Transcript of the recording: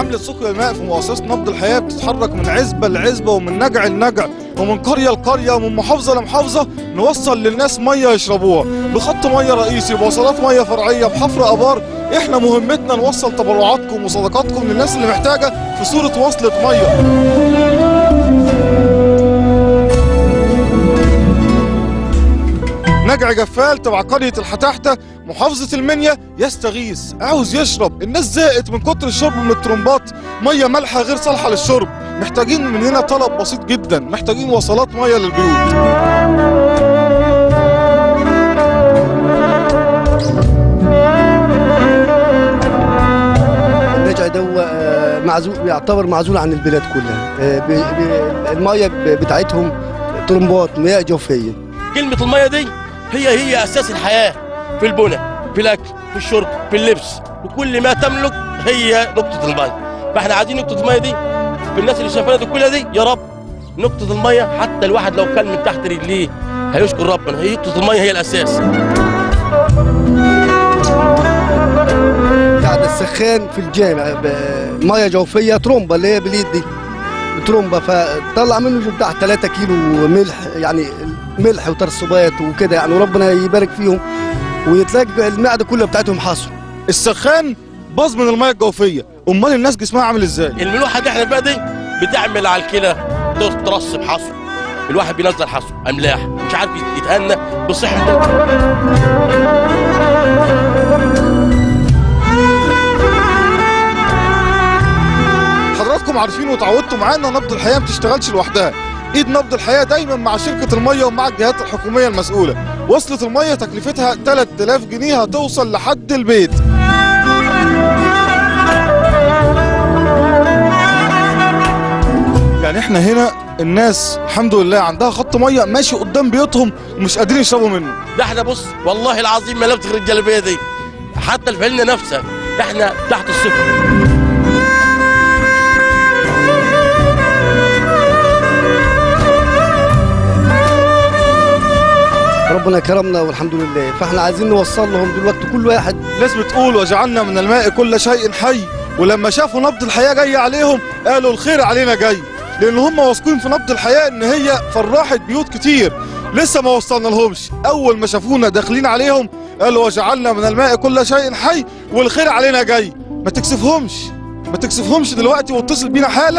حملة سقيا الماء في مؤسسة نبض الحياة بتتحرك من عزبة لعزبة ومن نجع لنجع ومن قرية لقرية ومن محافظة لمحافظة نوصل للناس مية يشربوها بخط مية رئيسي بوصلات مية فرعية بحفر آبار احنا مهمتنا نوصل تبرعاتكم وصدقاتكم للناس اللي محتاجة في صورة وصلة مية نجع جفال تبع قرية الحتاحتة محافظة المنيا يستغيث عاوز يشرب الناس زهقت من كتر الشرب من الترمبات مية مالحة غير صالحة للشرب محتاجين من هنا طلب بسيط جدا محتاجين وصلات مية للبيوت النجع ده هو آه، معزول يعتبر معزول عن البلاد كلها آه، ب- ب- الميه ب- بتاعتهم ترمبات مياه جوفيه كلمة المية دي هي هي أساس الحياة في البنى في الأكل في الشرب في اللبس وكل ما تملك هي نقطة المية فاحنا عايزين نقطة المية دي في الناس اللي شايفانا دي كلها دي يا رب نقطة المية حتى الواحد لو كان من تحت رجليه هيشكر ربنا هي نقطة المية هي الأساس قاعد السخان في الجامع ب- ميه جوفيه ترومبه اللي هي باليد دي ترومبه فطلع منه بتاع 3 كيلو ملح يعني ملح وترسبات وكده يعني وربنا يبارك فيهم ويتلاقي المعده كلها بتاعتهم حصو السخان باظ من المية الجوفية امال الناس جسمها عامل ازاي الملوحة اللي احنا بقى دي بتعمل على الكلى ترسب حصو الواحد بينزل حصو أملاح مش عارف يتهنى بالصحة ده حضراتكم عارفين وتعودتوا معانا نبض الحياه ما بتشتغلش لوحدها ايد نبض الحياه دايما مع شركه الميه ومع الجهات الحكوميه المسؤوله وصلت الميه تكلفتها 3000 جنيه هتوصل لحد البيت يعني احنا هنا الناس الحمد لله عندها خط ميه ماشي قدام بيوتهم ومش قادرين يشربوا منه ده احنا بص والله العظيم ما لابس غير الجلابيه دي حتى الفانلة نفسها احنا تحت الصفر ربنا كرمنا والحمد لله فاحنا عايزين نوصل لهم دلوقتي كل واحد الناس بتقول وجعلنا من الماء كل شيء حي ولما شافوا نبض الحياة جاي عليهم قالوا الخير علينا جاي لان هم واثقين في نبض الحياة ان هي فرحت بيوت كتير لسه ما وصلنا لهمش اول ما شافونا داخلين عليهم قالوا وجعلنا من الماء كل شيء حي والخير علينا جاي ما تكسفهمش ما تكسفهمش دلوقتي واتصل بينا حالا